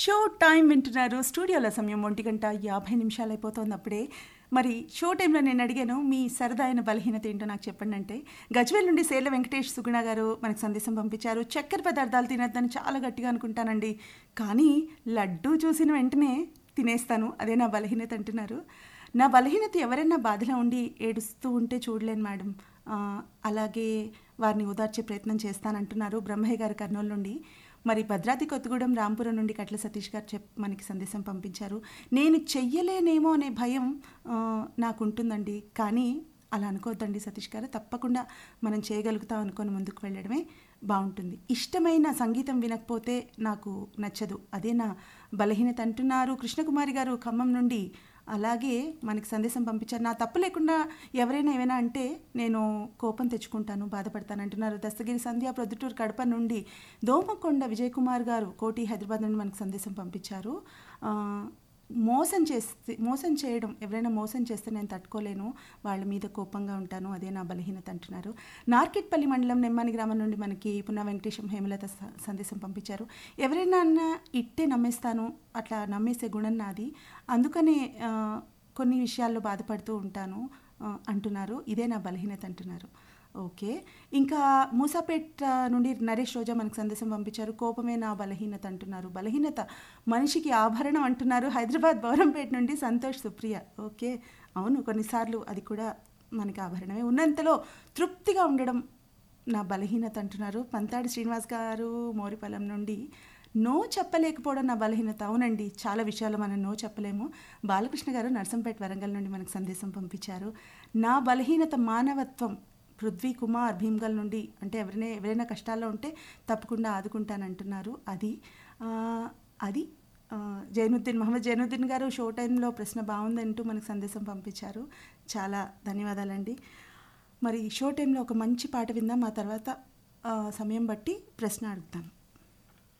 show time వింటున్నారు స్టూడియోలో సమయం ఒంటి గంట యాభై నిమిషాలు అయిపోతుంది అప్పుడే మరి షో టైంలో నేను అడిగాను మీ సరదా అయిన బలహీనత ఏంటో నాకు చెప్పండి అంటే గజ్వేల్ నుండి సేర్ల వెంకటేష్ సుగుణ గారు మనకు సందేశం పంపించారు చక్కెర పదార్థాలు తినొద్దని చాలా గట్టిగా అనుకుంటానండి కానీ లడ్డూ చూసిన వెంటనే తినేస్తాను అదే నా బలహీనత అంటున్నారు నా బలహీనత ఎవరైనా బాధలో ఉండి ఏడుస్తూ ఉంటే చూడలేను మేడం ఆ, అలాగే వారిని ఓదార్చే ప్రయత్నం చేస్తానంటున్నారు బ్రహ్మయ్య గారు కర్నూలు నుండి మరి భద్రాద్రి కొత్తగూడెం రాంపురం నుండి కట్ల సతీష్ గారు చెప్ మనకి సందేశం పంపించారు నేను చెయ్యలేనేమో అనే భయం ఆ, నాకు ఉంటుందండి కానీ అలా అనుకోవద్దండి సతీష్ గారు తప్పకుండా మనం చేయగలుగుతాం అనుకొని ముందుకు వెళ్ళడమే బాగుంటుంది ఇష్టమైన సంగీతం వినకపోతే నాకు నచ్చదు అదే నా బలహీనత అంటున్నారు కృష్ణకుమారి గారు ఖమ్మం నుండి అలాగే మనకి సందేశం పంపించారు నా తప్పు లేకుండా ఎవరైనా ఏమైనా అంటే నేను కోపం తెచ్చుకుంటాను బాధపడతాను అంటున్నారు దస్తగిరి సంధ్య ప్రొద్దుటూరు కడప నుండి దోమకొండ విజయ్ కుమార్ గారు కోటి హైదరాబాద్ నుండి మనకు సందేశం పంపించారు ఆ, మోసం చేస్తే మోసం చేయడం ఎవరైనా మోసం చేస్తే నేను తట్టుకోలేను వాళ్ళ మీద కోపంగా ఉంటాను అదే నా బలహీనత అంటున్నారు నార్కెట్పల్లి మండలం నెమ్మాని గ్రామం నుండి మనకి పున్నా వెంకటేశం హేమలత స- సందేశం పంపించారు ఎవరైనా అన్న ఇట్టే నమ్మేస్తాను అట్లా నమ్మేసే గుణం నాది అందుకనే ఆ, కొన్ని విషయాల్లో బాధపడుతూ ఉంటాను ఆ, అంటున్నారు ఇదే నా బలహీనత అంటున్నారు ఓకే ఇంకా మూసాపేట్ ఆ, నుండి నరేష్ రోజా మనకు సందేశం పంపించారు కోపమే నా బలహీనత అంటున్నారు బలహీనత మనిషికి ఆభరణం అంటున్నారు హైదరాబాద్ బౌరంపేట నుండి సంతోష్ సుప్రియ ఓకే అవును కొన్నిసార్లు అది కూడా మనకి ఆభరణమే ఉన్నంతలో తృప్తిగా ఉండడం నా బలహీనత అంటున్నారు పంతాడి శ్రీనివాస్ గారు మోరిపల్లం నుండి నో చెప్పలేకపోవడం నా బలహీనత అవునండి చాలా విషయాలు మనం నో చెప్పలేము బాలకృష్ణ గారు నర్సంపేట వరంగల్ నుండి మనకు సందేశం పంపించారు నా బలహీనత మానవత్వం పృథ్వీ కుమార్ భీమ్గల్ నుండి అంటే ఎవరైనా ఎవరైనా కష్టాల్లో ఉంటే తప్పకుండా ఆదుకుంటానంటున్నారు అది ఆ, అది ఆ, జైనుద్దీన్ మహమ్మద్ జైనుద్దీన్ గారు షో టైంలో ప్రశ్న బాగుందంటూ మనకు సందేశం పంపించారు చాలా ధన్యవాదాలండి మరి షో టైంలో ఒక మంచి పాట విందాం ఆ తర్వాత ఆ, సమయం బట్టి ప్రశ్న అడుగుతాను